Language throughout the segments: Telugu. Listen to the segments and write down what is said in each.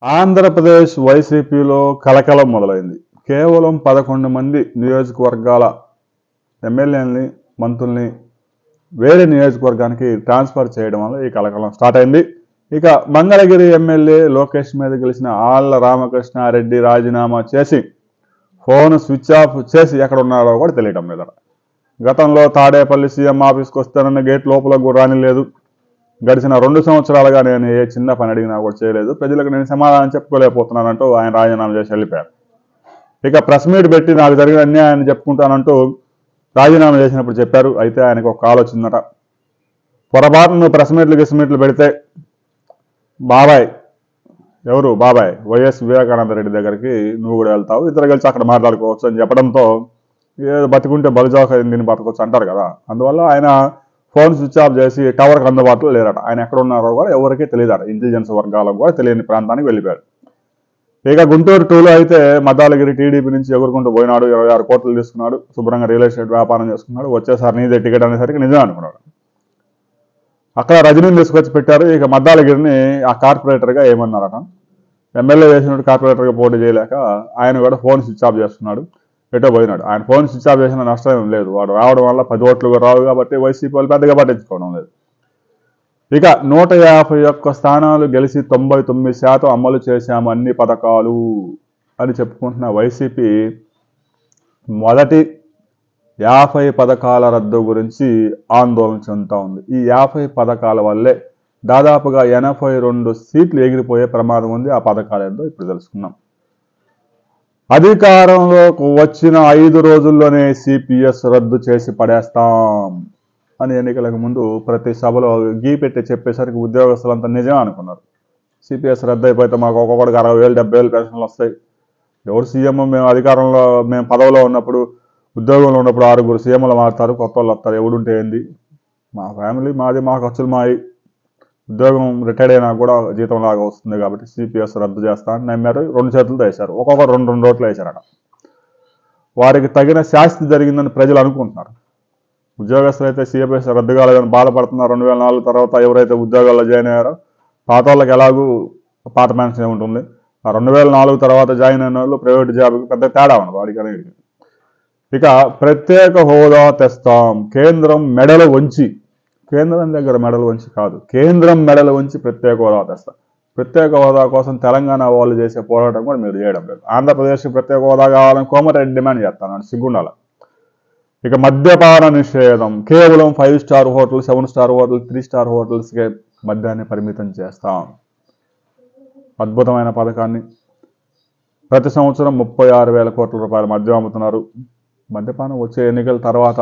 ఆంధ్రప్రదేశ్ వైసీపీలో కలకలం మొదలైంది కేవలం పదకొండు మంది నియోజకవర్గాల ఎమ్మెల్యేలని మంత్రుల్ని వేరే నియోజకవర్గానికి ట్రాన్స్ఫర్ చేయడం వల్ల ఈ కలకలం స్టార్ట్ అయింది ఇక మంగళగిరి ఎమ్మెల్యే లోకేష్ మీద గెలిచిన ఆళ్ల రామకృష్ణారెడ్డి రాజీనామా చేసి ఫోన్ స్విచ్ ఆఫ్ చేసి ఎక్కడ ఉన్నారో కూడా తెలియటం లేదట గతంలో తాడేపల్లి సీఎం ఆఫీస్కి వస్తానన్న గేట్ లోపల కూడా రానిలేదు గడిచిన రెండు సంవత్సరాలుగా నేను ఏ చిన్న పని అడిగినా కూడా చేయలేదు ప్రజలకు నేను సమాధానం చెప్పుకోలేకపోతున్నానంటూ ఆయన రాజీనామా చేసి వెళ్ళిపోయారు ఇక ప్రెస్ మీట్ పెట్టి నాకు జరిగిన అన్యాయాన్ని చెప్పుకుంటానంటూ రాజీనామా చేసినప్పుడు చెప్పారు అయితే ఆయనకు ఒక కాల్ వచ్చిందట పొరపాటున నువ్వు ప్రెస్ మీట్లు గిస్ మీట్లు పెడితే బాబాయ్ ఎవరు బాబాయ్ వైఎస్ వివేకానంద రెడ్డి దగ్గరికి నువ్వు కూడా వెళ్తావు ఇద్దరు కలిసి అక్కడ మాట్లాడుకోవచ్చు అని చెప్పడంతో ఏదో బతికుంటే బలిజాక దీన్ని బతకొచ్చు అంటారు కదా అందువల్ల ఆయన ఫోన్ స్విచ్ ఆఫ్ చేసి టవర్కి అందుబాటులో లేరట ఆయన ఎక్కడ ఉన్నారో కూడా ఎవరికీ తెలియదట ఇంటెలిజెన్స్ వర్గాలకు కూడా తెలియని ప్రాంతానికి వెళ్ళిపోయాడు ఇక గుంటూరు టూలో అయితే మద్దాలగిరి టీడీపీ నుంచి ఎగురుకుంటూ పోయినాడు ఇరవై ఆరు కోట్లు తీసుకున్నాడు శుభ్రంగా రియల్ ఎస్టేట్ వ్యాపారం చేసుకున్నాడు వచ్చేసారి నీదే టికెట్ అనేసరికి నిజమే అనుకున్నాడు అక్కడ రజనీని తీసుకొచ్చి పెట్టారు ఇక మద్దాలగిరిని ఆ కార్పొరేటర్గా ఏమన్నారట ఎమ్మెల్యే చేసినట్టు కార్పొరేటర్గా పోటీ చేయలేక ఆయన కూడా ఫోన్ స్విచ్ ఆఫ్ చేస్తున్నాడు ఎటో పోయినాడు ఆయన ఫోన్ స్విచ్ ఆఫ్ చేసిన నష్టం ఏం లేదు వాడు రావడం వల్ల పది ఓట్లు కూడా రావు కాబట్టి వైసీపీ వాళ్ళు పెద్దగా పట్టించుకోవడం లేదు ఇక నూట యాభై ఒక్క స్థానాలు గెలిచి తొంభై తొమ్మిది శాతం అమలు చేశాము అన్ని పథకాలు అని చెప్పుకుంటున్న వైసీపీ మొదటి యాభై పథకాల రద్దు గురించి ఆందోళన చెందుతా ఉంది ఈ యాభై పథకాల వల్లే దాదాపుగా ఎనభై రెండు సీట్లు ఎగిరిపోయే ప్రమాదం ఉంది ఆ పథకాలు ఏందో ఇప్పుడు తెలుసుకున్నాం అధికారంలోకి వచ్చిన ఐదు రోజుల్లోనే సిపిఎస్ రద్దు చేసి పడేస్తాం అని ఎన్నికలకు ముందు ప్రతి సభలో గీ పెట్టి చెప్పేసరికి ఉద్యోగస్తులంతా నిజం అనుకున్నారు సిపిఎస్ రద్దు అయిపోతే మాకు ఒక్కొక్కడికి అరవై వేలు డెబ్బై వేలు పెన్షన్లు వస్తాయి ఎవరు సీఎం మేము అధికారంలో మేము పదవిలో ఉన్నప్పుడు ఉద్యోగంలో ఉన్నప్పుడు ఆరుగురు సీఎంలు మారుతారు కొత్త వాళ్ళు వస్తారు ఎవడుంటే ఏంది మా ఫ్యామిలీ మాది మా ఖర్చులు మాయి ఉద్యోగం రిటైర్డ్ అయినా కూడా జీతం లాగా వస్తుంది కాబట్టి సిపిఎస్ రద్దు చేస్తా అని నమ్మారు రెండు చేతులతో వేశారు ఒక్కొక్కరు రెండు రెండు రోట్లు వేశారట వారికి తగిన శాస్తి జరిగిందని ప్రజలు అనుకుంటున్నారు ఉద్యోగస్తులు అయితే సిపిఎస్ రద్దు కాలేదని బాధపడుతున్నారు రెండు వేల నాలుగు తర్వాత ఎవరైతే ఉద్యోగాల్లో జాయిన్ అయ్యారో పాత వాళ్ళకి ఎలాగూ పాత పెన్షన్ ఉంటుంది ఆ రెండు వేల నాలుగు తర్వాత జాయిన్ అయిన వాళ్ళు ప్రైవేట్ జాబ్కి పెద్ద తేడా ఉండదు వాడికి అనేది ఇక ప్రత్యేక హోదా తెస్తాం కేంద్రం మెడలు వంచి కేంద్రం దగ్గర మెడలు వంచి కాదు కేంద్రం మెడలు వంచి ప్రత్యేక హోదా తెస్తాం ప్రత్యేక హోదా కోసం తెలంగాణ వాళ్ళు చేసే పోరాటం కూడా మీరు చేయడం లేదు ఆంధ్రప్రదేశ్కి ప్రత్యేక హోదా కావాలని కోమరెడ్డి డిమాండ్ చేస్తాను సిగ్గుండాల ఇక మద్యపాన నిషేధం కేవలం five star hotel seven star hotel three star హోటల్స్కే మద్యాన్ని పరిమితం చేస్తాం అద్భుతమైన పథకాన్ని ప్రతి సంవత్సరం ముప్పై ఆరు వేల కోట్ల రూపాయల మద్యం అమ్ముతున్నారు మద్యపానం వచ్చే ఎన్నికల తర్వాత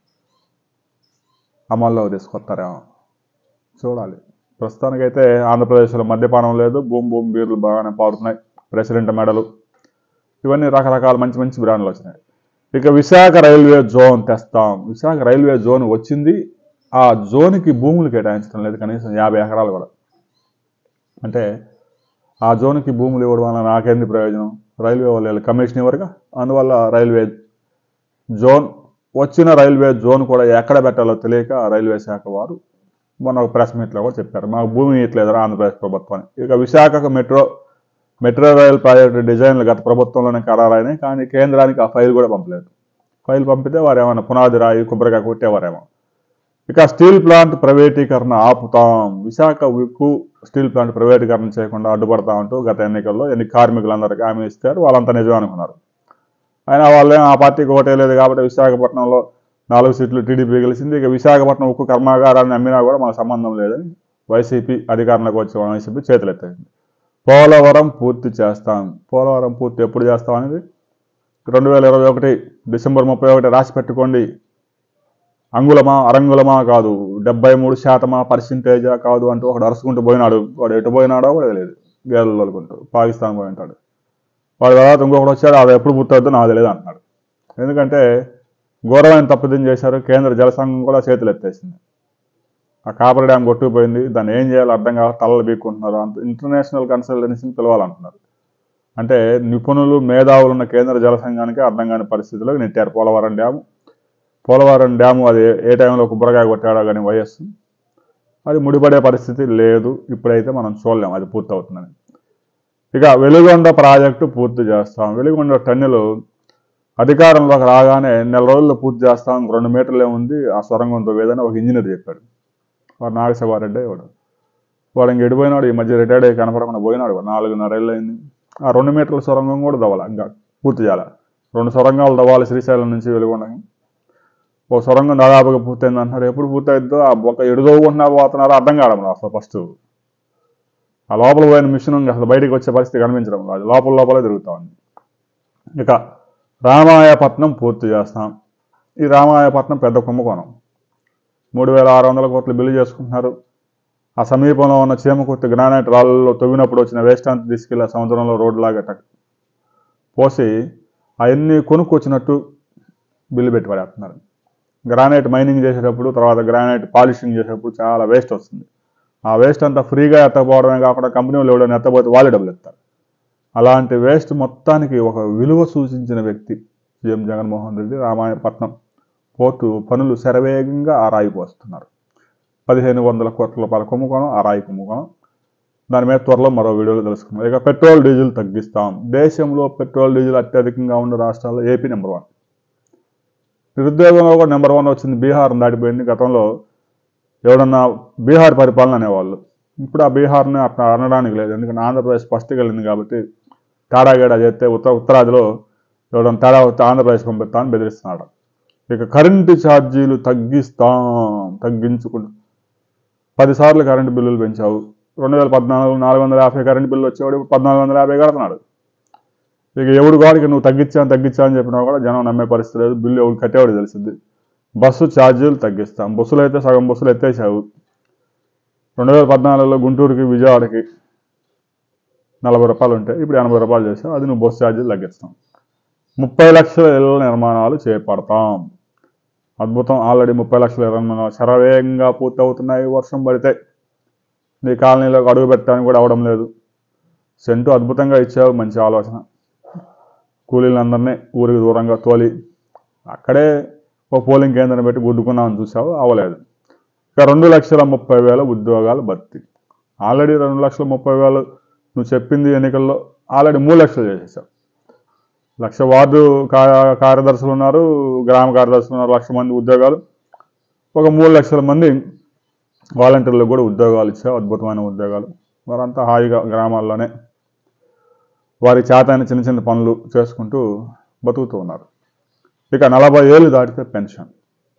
అమల్లో తీసుకొస్తారేమో చూడాలి ప్రస్తుతానికైతే ఆంధ్రప్రదేశ్లో మద్యపానం లేదు భూమి భూమి బీర్లు బాగానే పారుతున్నాయి ప్రెసిడెంట్ మెడలు ఇవన్నీ రకరకాల మంచి మంచి బ్రాండ్లు వచ్చినాయి ఇక విశాఖ రైల్వే జోన్ తెస్తాం విశాఖ రైల్వే జోన్ వచ్చింది ఆ జోన్కి భూములు కేటాయించడం లేదు కనీసం యాభై ఎకరాలు కూడా అంటే ఆ జోన్కి భూములు ఇవ్వడం వల్ల నాకేంది ప్రయోజనం రైల్వే వాళ్ళు కమిషన్ ఇవ్వరుగా అందువల్ల రైల్వే జోన్ వచ్చిన రైల్వే జోన్ కూడా ఎక్కడ పెట్టాలో తెలియక రైల్వే శాఖ వారు మొన్న ఒక ప్రెస్ మీట్లో కూడా చెప్పారు మాకు భూమి ఇట్లేదురా ఆంధ్రప్రదేశ్ ప్రభుత్వాన్ని ఇక విశాఖకు మెట్రో మెట్రో రైల్ ప్రాజెక్టు డిజైన్లు గత ప్రభుత్వంలోనే ఖరారైనాయి కానీ కేంద్రానికి ఆ ఫైల్ కూడా పంపలేదు ఫైల్ పంపితే వారు ఏమైనా పునాది రాయి కొబ్బరికాయ కొట్టేవారేమో ఇక స్టీల్ ప్లాంట్ ప్రైవేటీకరణ ఆపుతాం విశాఖ ఉక్కు స్టీల్ ప్లాంట్ ప్రైవేటీకరణ చేయకుండా అడ్డుపడతామంటూ గత ఎన్నికల్లో ఎన్ని కార్మికులందరికీ హామీ ఇస్తారు వాళ్ళంతా నిజం అనుకున్నారు అయినా వాళ్ళేం ఆ పార్టీకి ఓటేయలేదు కాబట్టి విశాఖపట్నంలో నాలుగు సీట్లు టీడీపీ గెలిచింది ఇక విశాఖపట్నం ఉక్కు కర్మాగారాన్ని అమ్మినా కూడా మనకు సంబంధం లేదని వైసీపీ అధికారంలోకి వచ్చే వైసీపీ చేతులెత్తేసింది పోలవరం పూర్తి చేస్తాం పోలవరం పూర్తి ఎప్పుడు చేస్తాం అనేది రెండు వేల ఇరవై ఒకటి డిసెంబర్ ముప్పై ఒకటి రాసి పెట్టుకోండి అంగుళమా అరంగుళమా కాదు డెబ్బై మూడు శాతమా పర్సెంటేజా కాదు అంటూ ఒకడు అరుచుకుంటూ పోయినాడు వాడు ఎటు పోయినాడో కూడా తెలియదు గేర్లు తోలుకుంటూ పాకిస్తాన్ పోయి ఉంటాడు వాడి తర్వాత ఇంకొకటి వచ్చాడు అది ఎప్పుడు పుట్టద్దో నాకు తెలియదు అంటున్నాడు ఎందుకంటే ఘోరమైన తప్పిదం చేశారు కేంద్ర జలసంఘం కూడా చేతులు ఎత్తేసింది ఆ కాపర్ డ్యామ్ కొట్టుకుపోయింది దాన్ని ఏం చేయాలో అర్థం కాక తలలు బీక్కుంటున్నారు అంత ఇంటర్నేషనల్ కన్సల్టెన్సీని పిలవాలంటున్నారు అంటే నిపుణులు మేధావులు ఉన్న కేంద్ర జలసంఘానికి అర్థం కాని పరిస్థితిలోకి నెట్టారు పోలవరం డ్యాము పోలవరం డ్యాము అది ఏ టైంలో కుబ్బరకాయ కొట్టాడో కానీ వైఎస్ అది ముడిపడే పరిస్థితి లేదు ఇప్పుడైతే మనం చూడలేం అది పూర్తవుతుందని ఇక వెలుగొండ ప్రాజెక్టు పూర్తి చేస్తాం వెలుగొండ టన్నెలు అధికారంలోకి రాగానే నెల రోజుల్లో పూర్తి చేస్తాం రెండు మీటర్లే ఉంది ఆ సొరంగంతో ఏదైనా ఒక ఇంజనీర్ చెప్పాడు వాడు నాగశివారెడ్డి వాడు వాడు ఇంక ఎడిపోయినాడు ఈ మధ్య రిటైర్డ్ అయ్యి కనపడకుండా పోయినాడు వాడు నాలుగున్నర ఏళ్ళు అయింది ఆ రెండు మీటర్ల సొరంగం కూడా దవ్వాలి ఇంకా పూర్తి చేయాలి రెండు సొరంగాలు దవ్వాలి శ్రీశైలం నుంచి వెలుగొండకి ఒక సొరంగం దాదాపుగా పూర్తయింది అంటున్నారు ఎప్పుడు పూర్తయిద్దో ఆ ఒక ఎడుదోగుంటున్నా పోతున్నారో అర్థం కావడం లేదు అసలు ఫస్ట్ ఆ లోపల పోయిన మిషన్ ఉంది, అసలు బయటికి వచ్చే పరిస్థితి కనిపించడం లేదు. అది లోపల లోపలే తిరుగుతా ఉంది ఇక రామాయపట్నం పూర్తి చేస్తాం ఈ రామాయపట్నం పెద్ద కుంభకోణం మూడు వేల ఆరు వందల కోట్లు బిల్లు చేసుకుంటున్నారు ఆ సమీపంలో ఉన్న చీమకుర్తి గ్రానైట్ రాళ్ళలో తవ్వినప్పుడు వచ్చిన వేస్ట్ అంతా తీసుకెళ్ళి ఆ సముద్రంలో రోడ్డు లాగా టక్ పోసి అవన్నీ కొనుక్కొచ్చినట్టు బిల్లు పెట్టి పడేస్తున్నారు గ్రానైట్ మైనింగ్ చేసేటప్పుడు తర్వాత గ్రానైట్ పాలిషింగ్ చేసేటప్పుడు చాలా వేస్ట్ వస్తుంది ఆ వేస్ట్ అంతా ఫ్రీగా ఎత్తకపోవడమే కాకుండా కంపెనీ వాళ్ళు ఎవడైనా ఎత్తపోతే వాళ్ళే డబ్బులు ఎత్తారు అలాంటి వేస్ట్ మొత్తానికి ఒక విలువ సూచించిన వ్యక్తి సీఎం జగన్మోహన్ రెడ్డి రామాయపట్నం పోర్టు పనులు శరవేగంగా ఆ రాయి పోస్తున్నారు పదిహేను వందల కోట్ల రూపాయల కుంభకోణం ఆ రాయి కుంభకోణం దాని మీద త్వరలో మరో వీడియోలో తెలుసుకుందాం ఇక పెట్రోల్ డీజిల్ తగ్గిస్తాం దేశంలో పెట్రోల్ డీజిల్ అత్యధికంగా ఉన్న రాష్ట్రాల్లో ఏపీ నెంబర్ వన్ నిరుద్యోగంలో కూడా నెంబర్ వన్ వచ్చింది బీహార్ దాటిపోయింది గతంలో ఎవడన్నా బీహార్ పరిపాలన అనేవాళ్ళు ఇప్పుడు ఆ బీహార్ని అట్లా అనడానికి లేదు ఎందుకంటే ఆంధ్రప్రదేశ్ ఫస్ట్కి వెళ్ళింది కాబట్టి తాడాగేడా చేస్తే ఉత్తర ఉత్తరాదిలో ఎవడన్నా తేడా వస్తే ఆంధ్రప్రదేశ్ పంపిస్తా అని బెదిరిస్తున్నాడు ఇక కరెంటు ఛార్జీలు తగ్గిస్తాం తగ్గించుకుంటూ పదిసార్లు కరెంటు బిల్లులు పెంచావు రెండు వేల పద్నాలుగు నాలుగు వందల యాభై కరెంటు బిల్లు వచ్చేవాడు ఇప్పుడు పద్నాలుగు వందల యాభై కడుతున్నాడు ఇక ఎవడు వాడికి నువ్వు తగ్గించాను తగ్గించా అని చెప్పినా కూడా జనం నమ్మే పరిస్థితి లేదు బిల్లు ఎవడు కట్టేవాడు తెలిసింది బస్సు ఛార్జీలు తగ్గిస్తాం బస్సులు అయితే సగం బస్సులు ఎత్తేసావు రెండు వేల పద్నాలుగులో గుంటూరుకి విజయవాడకి నలభై రూపాయలు ఉంటాయి ఇప్పుడు ఎనభై రూపాయలు చేసావు అది నువ్వు బస్సు ఛార్జీలు తగ్గిస్తాం ముప్పై లక్షల ఇళ్ల నిర్మాణాలు చేపడతాం అద్భుతం ఆల్రెడీ ముప్పై లక్షల ఇళ్ల నిర్మాణాలు శరవేగంగా పూర్తి అవుతున్నాయి వర్షం పడితే నీ కాలనీలోకి అడుగు పెట్టడానికి కూడా అవడం లేదు సెంటు అద్భుతంగా ఇచ్చావు మంచి ఆలోచన కూలీలందరినీ ఊరికి దూరంగా తోలి అక్కడే ఒక పోలింగ్ కేంద్రం పెట్టి గుద్దుకున్నామని చూసావు అవ్వలేదు ఇక రెండు లక్షల ముప్పై వేల ఉద్యోగాలు భర్తీ ఆల్రెడీ రెండు లక్షల ముప్పై వేలు నువ్వు చెప్పింది ఎన్నికల్లో ఆల్రెడీ మూడు లక్షలు చేసేసావు లక్ష వార్డు కా- కార్యదర్శులు ఉన్నారు గ్రామ కార్యదర్శులు ఉన్నారు లక్ష మంది ఉద్యోగాలు ఒక మూడు లక్షల మంది వాలంటీర్లకు కూడా ఉద్యోగాలు ఇచ్చావు అద్భుతమైన ఉద్యోగాలు వారంతా హాయిగా గ్రామాల్లోనే వారి చేతైన చిన్న చిన్న పనులు చేసుకుంటూ బతుకుతూ ఉన్నారు ఇక నలభై ఏళ్ళు దాటితే పెన్షన్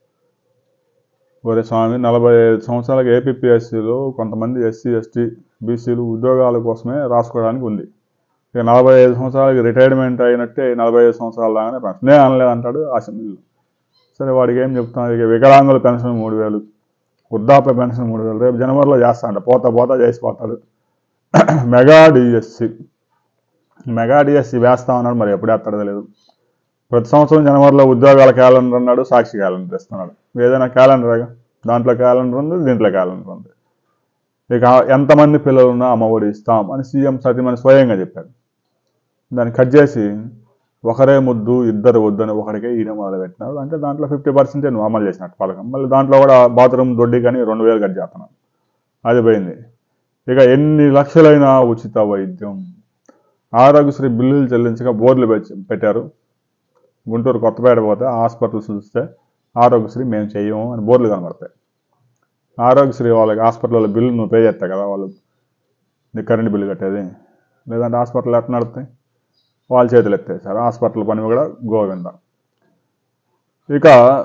ఒరే స్వామి నలభై ఐదు సంవత్సరాలకు ఏపీపీఎస్సీలో కొంతమంది ఎస్సీ ఎస్టీ బీసీలు ఉద్యోగాల కోసమే రాసుకోవడానికి ఉంది ఇక నలభై ఐదు సంవత్సరాలకి రిటైర్మెంట్ అయినట్టే నలభై ఐదు సంవత్సరాల దాకానే పెన్షన్ నేను అనలేదు అంటాడు అసెంబ్లీలో సరే వాడికి ఏం చెప్తున్నారు ఇక వికలాంగుల పెన్షన్ మూడు వేలు వృద్ధాప్య పెన్షన్ మూడు వేలు రేపు జనవరిలో చేస్తా అంట పోతా పోతా చేసిపోతాడు మెగా డిఎస్సి మెగా డిఎస్సి వేస్తా ఉన్నాడు మరి ఎప్పుడు వేస్తాడో తెలియదు ప్రతి సంవత్సరం జనవరిలో ఉద్యోగాల క్యాలెండర్ అన్నాడు సాక్షి క్యాలెండర్ ఇస్తున్నాడు ఏదైనా క్యాలెండర్ దాంట్లో క్యాలెండర్ ఉంది దీంట్లో క్యాలెండర్ ఉంది ఇక ఎంతమంది పిల్లలు ఉన్నా అమ్మఒడి ఇస్తాం అని సీఎం సతీమణి స్వయంగా చెప్పారు దాన్ని కట్ చేసి ఒకరే ముద్దు ఇద్దరు వద్దు అని ఒకరికే ఈయన మొదలు పెట్టినారు అంటే దాంట్లో ఫిఫ్టీ పర్సెంటే నువ్వు అమలు చేసినట్టు పథకం మళ్ళీ దాంట్లో కూడా బాత్రూమ్ దొడ్డి కానీ రెండు వేలు కట్ చేస్తున్నాను అది పోయింది ఇక ఎన్ని లక్షలైన ఉచిత వైద్యం ఆరోగ్యశ్రీ బిల్లులు చెల్లించగా బోర్డులు పెట్టి- పెట్టారు గుంటూరు కొత్తపేట పోతే హాస్పిటల్స్ చూస్తే ఆరోగ్యశ్రీ మేము చెయ్యము అని బోర్డులు కనబడతాయి ఆరోగ్యశ్రీ వాళ్ళకి హాస్పిటల్లో బిల్లు నువ్వు పే చేస్తావు కదా వాళ్ళు నీ కరెంట్ బిల్లు కట్టేది లేదంటే హాస్పిటల్ ఎట్లా నడుస్తాయి వాళ్ళ చేతులు ఎత్తేసారు హాస్పిటల్ పని కూడా గోవింద ఇక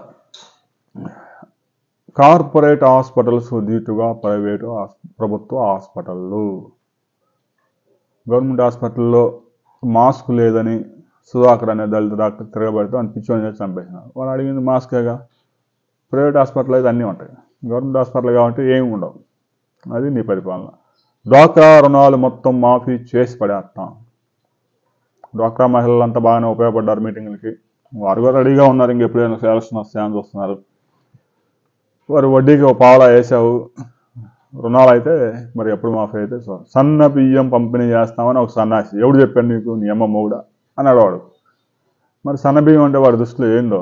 కార్పొరేట్ హాస్పిటల్స్ దీటుగా ప్రైవేటు హాస్- ప్రభుత్వ హాస్పిటళ్ళు గవర్నమెంట్ హాస్పిటల్లో మాస్క్ లేదని సుధాకర్ అనే దళిత డాక్టర్ తిరగబడితే అని పిచ్చోని చేసి చంపేసినారు వాళ్ళు అడిగింది మాస్కేగా ప్రైవేట్ హాస్పిటల్ అయితే అన్నీ ఉంటాయి గవర్నమెంట్ హాస్పిటల్ కాబట్టి ఏమి ఉండవు అది నీ పరిపాలన డ్వాక్రా రుణాలు మొత్తం మాఫీ చేసి పడేస్తాం డ్వాక్రా మహిళలంతా బాగానే ఉపయోగపడ్డారు మీటింగ్లకి వారు కూడా రెడీగా ఉన్నారు ఇంకెప్పుడైనా ఎలక్షన్ వస్తాయని చూస్తున్నారు వారు వడ్డీకి ఒక పావలా వేసావు రుణాలు అయితే మరి ఎప్పుడు మాఫీ అయితే సో సన్న బియ్యం పంపిణీ చేస్తామని ఒక సన్నాసి ఎవడు చెప్పాడు నీకు నీ అమ్మమ్మ కూడా అన్నాడు వాడు మరి సన్న బియ్యం అంటే వాడి దృష్టిలో ఏందో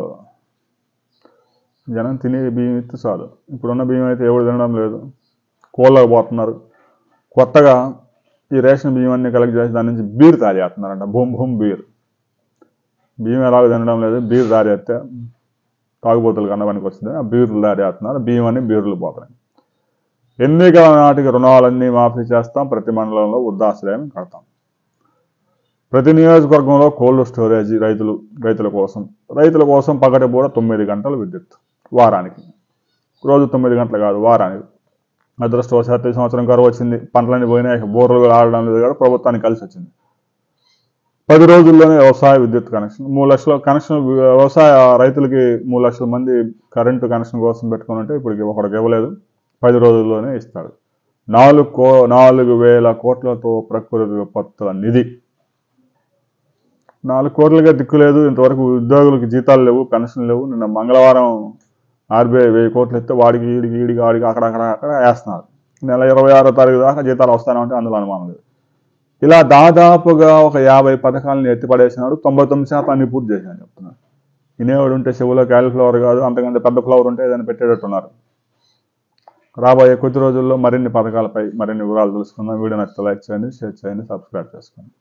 జనం తినే బియ్యం ఇస్తే చాలు ఇప్పుడున్న బియ్యం అయితే ఎవడు తినడం లేదు కోళ్ళకు పోతున్నారు కొత్తగా ఈ రేషన్ బియ్యం అన్ని కలెక్ట్ చేసి దాని నుంచి బీర్ తయారు చేస్తున్నారంట భూమ్ భూమ్ బీర్ బియ్యం ఎలాగో తినడం లేదు బీర్ తయారు చేస్తే తాగుబోతులు కన్నవానికి వస్తుంది ఆ బీర్లు తయారు చేస్తున్నారు బియ్యం అన్ని బీర్లు పోతున్నాయి ఎన్నికల నాటికి రుణాలన్నీ మాఫీ చేస్తాం ప్రతి మండలంలో వృద్ధాశ్రయం కడతాం ప్రతి నియోజకవర్గంలో కోల్డ్ స్టోరేజ్ రైతులు రైతుల కోసం రైతుల కోసం పగటి పూట తొమ్మిది గంటలు విద్యుత్ వారానికి రోజు తొమ్మిది గంటలు కాదు వారానికి అదృష్టవశాత్తు ఈ సంవత్సరం కరువు వచ్చింది పంటలన్నీ పోయినాయి బోర్లు కూడా ఆడడం లేదు కూడా ప్రభుత్వానికి కలిసి వచ్చింది పది రోజుల్లోనే వ్యవసాయ విద్యుత్ కనెక్షన్ మూడు లక్షల కనెక్షన్ వ్యవసాయ రైతులకి మూడు లక్షల మంది కరెంటు కనెక్షన్ కోసం పెట్టుకుని ఉంటే ఇప్పుడు ఒకడికి ఇవ్వలేదు పది రోజుల్లోనే ఇస్తాడు నాలుగు కో నాలుగు వేల కోట్లతో ప్రకృతి విపత్తుల నిధి నాలుగు కోట్లుగా దిక్కు లేదు ఇంతవరకు ఉద్యోగులకు జీతాలు లేవు పెన్షన్ లేవు నిన్న మంగళవారం ఆర్బీఐ వెయ్యి కోట్లు ఇస్తే వాడికి ఈడికి ఈడికి ఆడికి అక్కడ అక్కడ అక్కడ వేస్తున్నారు నెల ఇరవై ఆరో తారీఖు దాకా జీతాలు వస్తానంటే అందులో అనుమానం లేదు ఇలా దాదాపుగా ఒక యాభై పథకాలను ఎత్తిపడేసినాడు తొంభై తొమ్మిది శాతం అన్ని పూర్తి చేశాను చెప్తున్నాను వినేవాడు ఉంటే చెవులో క్యాలిఫ్లవర్ కాదు అంతకంటే పెద్ద ఫ్లవర్ ఉంటే ఏదైనా పెట్టేటట్టున్నారు రాబోయే కొద్ది రోజుల్లో మరిన్ని పథకాలపై మరిన్ని వివరాలు తెలుసుకుందాం వీడియో నచ్చితే లైక్ చేయండి షేర్ చేయండి సబ్స్క్రైబ్ చేసుకోండి